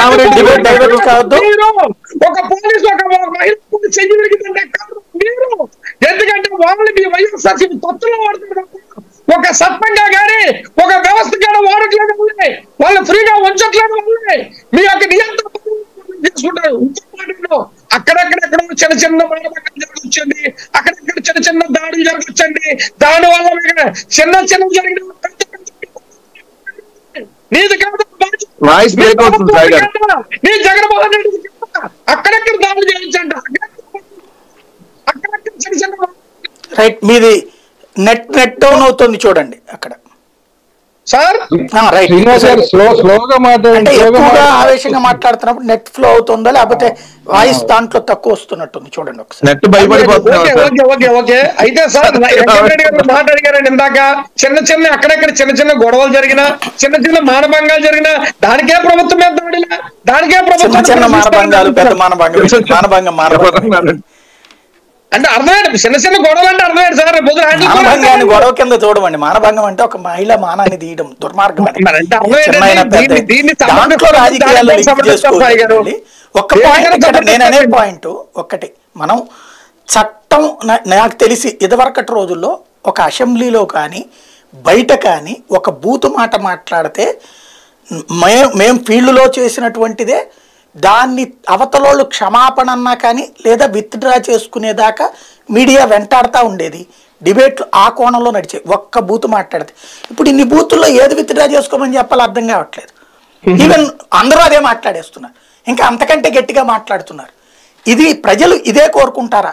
రామరెడ్డి మీరు డైవర్ట్ కావద్దు. మీరు ఒక పోలీసు ఒక మహిళ పోలీసు చెయ్యి విరిగిందంటే కాదు మీరు ఎందుకంటే వాళ్ళు మీ వైఎస్ఆర్సీపీ తొత్తులో వాడుతున్నారు ఒక సత్వంగా గానీ ఒక వ్యవస్థ గానీ వాడట్లేదు వాళ్ళే. వాళ్ళు ఫ్రీగా ఉంచట్లేదు వాళ్ళే. మీ యొక్క నియంత్రణ తీసుకుంటారు ఇంకో మాటలో అక్కడక్కడెక్కడ చిన్న చిన్న మానవకం జరగొచ్చండి అక్కడక్కడ చిన్న చిన్న దాడులు జరగొచ్చండి దాని వల్ల మీకు చిన్న చిన్న జరిగిన పెద్ద పెద్ద నీది కాదు బాధ్యత. వాయిస్ బ్రేక్ అవుతుంది సాయి గారు నీ జగన్మోహన్ రెడ్డి అక్కడెక్కడ దాడులు చేయించండి అక్కడెక్కడ చిన్న చిన్న రైట్ మీది నెట్ నెట్ డౌన్ అవుతుంది చూడండి అక్కడ సార్ ఆ, రైట్ శ్రీనివాస్ గారు స్లో స్లోగా అంటే మాట్లాడండి స్లోగా ఎక్కువగా మాట్లాడండి. ఆవేశంగా మాట్లాడుతున్నప్పుడు నెట్ ఫ్లో అవుతుందా లేకపోతే వాయిస్ దాంట్లో తక్కువ వస్తున్నట్టుంది చూడండి ఒకసారి నెట్ భయపడిపోతున్నారు okay sir okay okay okay అయితే సార్ వెంకటరెడ్డి గారు మాట అడిగారండి ఇందాక చిన్న చిన్న అక్కడక్కడ చిన్న చిన్న గొడవలు జరిగినా చిన్న చిన్న మానభంగాలు జరిగినా దానికే ప్రభుత్వం మీద దాడిలా దానికే చిన్న ప్రభుత్వం చిన్న మానభంగాలు పెద్ద మానభంగం మానభంగం మానభంగం అంటే అర్థమైంది చిన్న చిన్న గొడవలు అంటే అర్థమైంది సార్ రేపు పొద్దున హ్యాండిల్ మానభంగాన్ని గొడవ కింద చూడమండి మానభంగం అంటే ఒక మహిళ మానాన్ని తీయడం దుర్మార్గం అది. మరి అంటే అర్థం చిన్న అయినా ఏంటండి? పెద్ద దీన్ని- దీన్ని దాంట్లో సమర్థిస్తాం, రాజకీయాలు దాన్ని లింక్ సమర్థిస్తాం సాయి గారు. చేసుకోవాలి ఒక్క దేనికైనా పాయింట్ ఇక్కడ నేను అనే సమర్థిస్తాం. పాయింట్ ఒక్కటి మనం చట్టం నా- నాకు తెలిసి ఇదివరకటి రోజుల్లో ఒక అసెంబ్లీలో కానీ బయట కానీ ఒక బూతు మాట మాట్లాడితే మే మేము ఫీల్డ్లో చేసినటువంటిదే దాన్ని అవతలోళ్ళు క్షమాపణ అన్నా కానీ లేదా విత్డ్రా చేసుకునేదాకా మీడియా వెంటాడుతూ ఉండేది డిబేట్లు ఆ కోణంలో నడిచాయి ఒక్క బూతు మాట్లాడితే ఇప్పుడు ఇన్ని బూతుల్లో ఏది విత్డ్రా చేసుకోమని చెప్పాలో అర్థం కావట్లేదు ఈవెన్ అందరూ అదే మాట్లాడేస్తున్నారు ఇంకా అంతకంటే గట్టిగా మాట్లాడుతున్నారు ఇది ప్రజలు ఇదే కోరుకుంటారా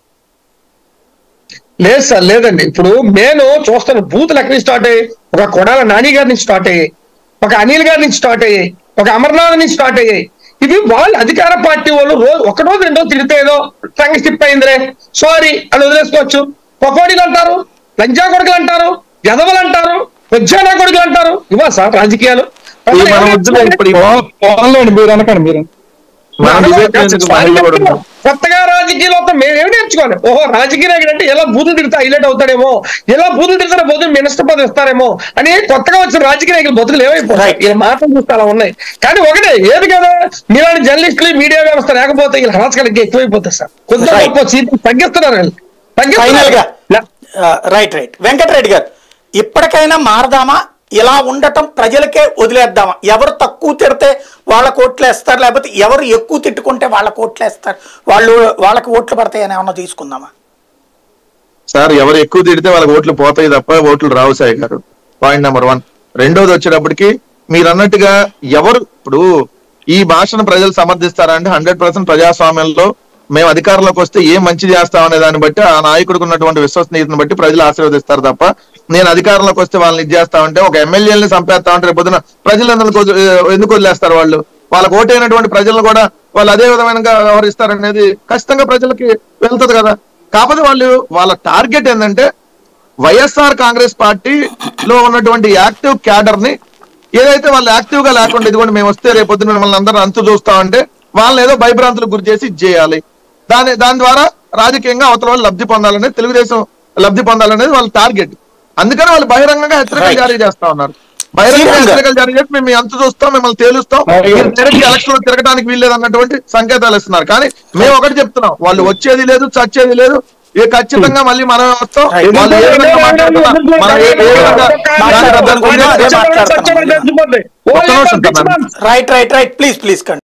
లేదు సార్ లేదండి ఇప్పుడు నేను చూస్తాను బూతులు ఎక్కడి నుంచి స్టార్ట్ అయ్యి ఒక కొడాల నాని గారి నుంచి స్టార్ట్ అయ్యాయి ఒక అనిల్ గారి నుంచి స్టార్ట్ అయ్యాయి ఒక అమర్నాథ్ నుంచి స్టార్ట్ అయ్యాయి ఇవి వాళ్ళు అధికార పార్టీ వాళ్ళు రోజు ఒక రోజు రెండో తిడితే ఏదో సంగ స్టిప్ అయిందిరే సారీ అని వదిలేసుకోవచ్చు పకోడీలు అంటారు లంచా కొడుకులు అంటారు ఎదవలు అంటారు వజ్జానా కొడుకులు అంటారు ఇవా సార్ రాజకీయాలు ఈ మన వద్దులే ఇప్పుడు ఈ పో- పోన్లేండి మీరు అనకండి మీరు మన డిబేట్ ఎందుకు మహిళలు కూడా ఉన్నారు. కొత్తగా రాజకీయాలు వస్తాం మేమేమి నేర్చుకోవాలి ఓహో రాజకీయ నాయకుడు అంటే ఎలా బూతులు తిడితే హైలైట్ అవుతాడేమో ఎలా బూతులు తిడితే పోతే మినిస్టర్ పదవి ఇస్తారేమో అని కొత్తగా వచ్చిన రాజకీయ నాయకులు బతుకులు ఏమైపోతాయి Right. ఈ మాటలు చూస్తే అలా ఉన్నాయి కానీ ఒకటే ఏది కదా మీలాంటి జర్నలిస్టులు మీడియా వ్యవస్థ లేకపోతే వీళ్ళ హరాచకాలు ఇంకా ఎక్కువైపోతాయి సార్ కొంచెం Right. గొప్ప సీట్లు తగ్గిస్తున్నారు వీళ్ళు ఫైనల్ గా తగ్గిస్తున్నారు రైట్ రైట్ వెంకటరెడ్డి గారు ఇప్పటికైనా మారదామా ఇలా ఉండటం ప్రజలకే వదిలేద్దామా ఎవరు తక్కువ తిడితే వాళ్ళ కోట్లు వేస్తారు లేకపోతే ఎవరు ఎక్కువ తిట్టుకుంటే వాళ్ళ కోట్లు వేస్తారు వాళ్ళు వాళ్ళకి ఓట్లు పడతాయని ఏమన్నా తీసుకుందామా సార్ ఎవరు ఎక్కువ తిడితే వాళ్ళకి ఓట్లు పోతాయి తప్ప ఓట్లు రావు సాయి గారు పాయింట్ నెంబర్ వన్ రెండోది వచ్చేటప్పటికి మీరు అన్నట్టుగా ఎవరు ఇప్పుడు ఈ భాషను ప్రజలు సమర్థిస్తారా అంటే హండ్రెడ్ పర్సెంట్ ప్రజాస్వామ్యంలో మేము అధికారంలోకి వస్తే ఏం మంచి చేస్తామనే దాన్ని బట్టి ఆ నాయకుడికి ఉన్నటువంటి విశ్వసనీయతను బట్టి ప్రజలు ఆశీర్వదిస్తారు తప్ప నేను అధికారంలోకి వస్తే వాళ్ళని ఇది చేస్తామంటే ఒక ఎమ్మెల్యేలని చంపేస్తామంటే రేపు పొద్దున ప్రజలు ఎందుకు వదిలి- ఎందుకు వదిలేస్తారు వాళ్ళు వాళ్ళకు ఓటైనటువంటి ప్రజలను కూడా వాళ్ళు అదే విధంగా వ్యవహరిస్తారనేది ఖచ్చితంగా ప్రజలకి వెళ్తది కదా కాకపోతే వాళ్ళు వాళ్ళ టార్గెట్ ఏంటంటే వైఎస్ఆర్ కాంగ్రెస్ పార్టీలో ఉన్నటువంటి యాక్టివ్ క్యాడర్ ని ఏదైతే వాళ్ళు యాక్టివ్ గా లేకుండా ఇదిగోండి మేము వస్తే రేపు పొద్దున మిమ్మల్ని అందరూ అంతు చూస్తామంటే వాళ్ళని ఏదో భయభ్రాంతులకు గురి చేసి ఇది చేయాలి దాని దాని ద్వారా రాజకీయంగా అవతల వాళ్ళు లబ్ధి పొందాలనేది తెలుగుదేశం లబ్ధి పొందాలనేది వాళ్ళ టార్గెట్ అందుకని వాళ్ళు బహిరంగంగా హెచ్చరికలు Right. జారీ చేస్తా ఉన్నారు బహిరంగ శ్రీరామ్ గారు. హెచ్చరికలు జారీ చేసి మేము మీ అంతు చూస్తాం మిమ్మల్ని తేలుస్తాం Right. మీరు డైరెక్ట్ ఎలక్షన్ లో తిరగడానికి వీల్లేదు అన్నటువంటి సంకేతాలు ఇస్తున్నారు కానీ మేము ఒకటి చెప్తున్నాం వాళ్ళు వచ్చేది లేదు చచ్చేది లేదు ఏ ఖచ్చితంగా మళ్ళీ మనం వస్తాం Right. వాళ్ళు ఏ విధంగా మాట్లాడుతున్నా మనం ఏ ఏ విధంగా దాన్ని అర్థం చేసుకుంటే అదే చచ్చిపోతే చచ్చిపోతే చచ్చిపోతే. ఒక్క నిమిషం ఓ, కన్నా. ఏ right right right please please